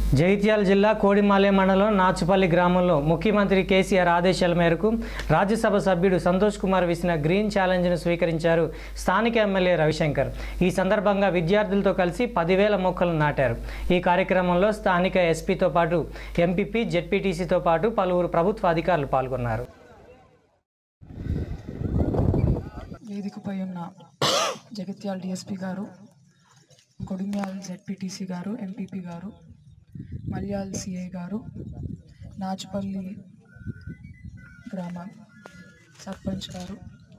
జగిత్యాల జిల్లా కోడిమాలె మండలం నాచుపల్లి గ్రామంలో ముఖ్యమంత్రి కేసీఆర్ ఆదేశాల మేరకు రాజ్యసభ సభ్యుడు సంతోష్ కుమార్ విసిన గ్రీన్ ఛాలెంజ్ను స్వీకరించారు స్థానిక ఎమ్మెల్యే రవిశంకర్ ఈ సందర్భంగా విద్యార్థులతో కలిసి పదివేల మొక్కలు నాటారు ఈ కార్యక్రమంలో స్థానిక ఎస్పీతో పాటు ఎంపీపీ జెడ్పీటీసీతో పాటు పలువురు ప్రభుత్వ అధికారులు పాల్గొన్నారు వేదికపై ఉన్న జగిత్యాల డిఎస్పి గారు కొడిమ్యాల్ జెడ్పీటీసీ గారు ఎంపీపీ గారు మల్యాల్ సిఐ గారు నాచుపల్లి గ్రామ సర్పంచ్ గారు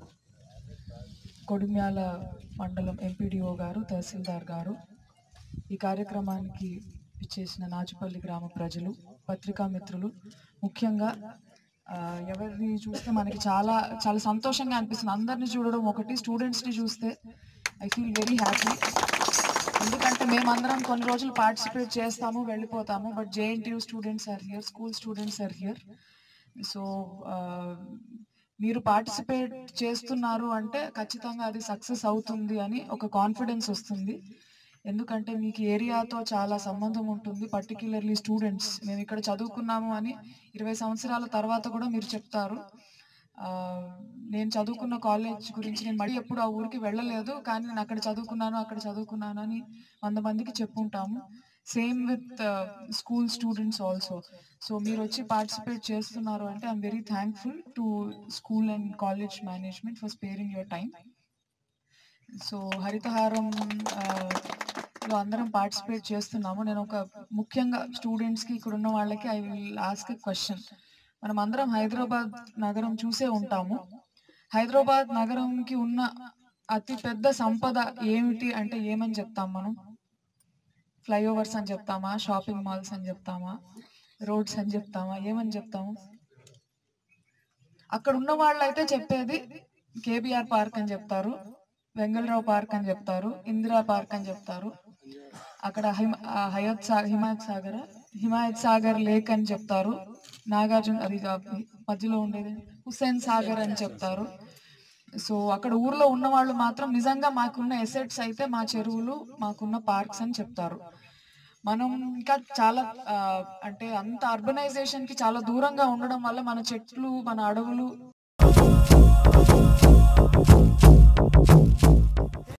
కొడిమ్యాల మండలం ఎంపీడీఓ గారు తహసీల్దార్ గారు ఈ కార్యక్రమానికి ఇచ్చేసిన నాచుపల్లి గ్రామ ప్రజలు పత్రికా మిత్రులు ముఖ్యంగా ఆ, ఎవరిని చూస్తే మనకి చాలా చాలా సంతోషంగా అనిపిస్తుంది అందరిని చూడడం ఒకటి స్టూడెంట్స్ని చూస్తే ఐ ఫీల్ వెరీ హ్యాపీ ఎందుకంటే మేమందరం కొన్ని రోజులు పార్టిసిపేట్ చేస్తాము వెళ్ళిపోతాము but JNTU students are here school students are here so మీరు పార్టిసిపేట్ చేస్తున్నారు అంటే ఖచ్చితంగా అది సక్సెస్ అవుతుంది అని ఒక కాన్ఫిడెన్స్ వస్తుంది ఎందుకంటే మీకు ఏరియాతో చాలా సంబంధం ఉంటుంది పర్టిక్యులర్లీ స్టూడెంట్స్ మేము ఇక్కడ చదువుకున్నాము అని ఇరవై సంవత్సరాల తర్వాత కూడా మీరు చెప్తారు ఆ, నేను చదువుకున్న కాలేజ్ గురించి నేను మళ్ళీ ఎప్పుడు ఆ ఊరికి వెళ్ళలేదు కానీ నేను అక్కడ చదువుకున్నాను అక్కడ చదువుకున్నాను అని వంద మందికి చెప్పుంటాము same with school students also so మీరు వచ్చి పార్టిసిపేట్ చేస్తున్నారు అంటే I'm very thankful to school and college management for sparing your time so Harithaharam ఆ, లో అందరం పార్టిసిపేట్ చేస్తున్నాము నేను ఒక ముఖ్యంగా స్టూడెంట్స్కి ఇక్కడ ఉన్న వాళ్ళకి I will ask a question మనం అందరం హైదరాబాద్ నగరం చూసే ఉంటాము హైదరాబాద్ నగరంకి ఉన్న అతి పెద్ద సంపద ఏమిటి అంటే ఏమని చెప్తాం మనం ఫ్లైఓవర్స్ అని చెప్తామా షాపింగ్ మాల్స్ అని చెప్తామా రోడ్స్ అని చెప్తామా ఏమని చెప్తాము అక్కడ ఉన్న వాళ్ళు అయితే చెప్పేది కేబిఆర్ పార్క్ అని చెప్తారు వెంగళరావు పార్క్ అని చెప్తారు ఇందిరా పార్క్ అని చెప్తారు అక్కడ హిమ ఆ హయత్ సా హిమాయత్ సాగర్ హిమాయత్ సాగర్ లేక్ అని చెప్తారు నాగార్జున అది ఆ మధ్యలో ఉండేది హుస్సేన్ సాగర్ అని చెప్తారు సో అక్కడ ఊర్లో ఉన్న వాళ్ళు మాత్రం నిజంగా మాకున్న ఎసెట్స్ అయితే మా చెరువులు మాకున్న పార్క్స్ అని చెప్తారు మనం ఇంకా చాలా ఆ, అంటే అంత అర్బనైజేషన్ కి చాలా దూరంగా ఉండడం వల్ల మన చెట్లు మన అడవులు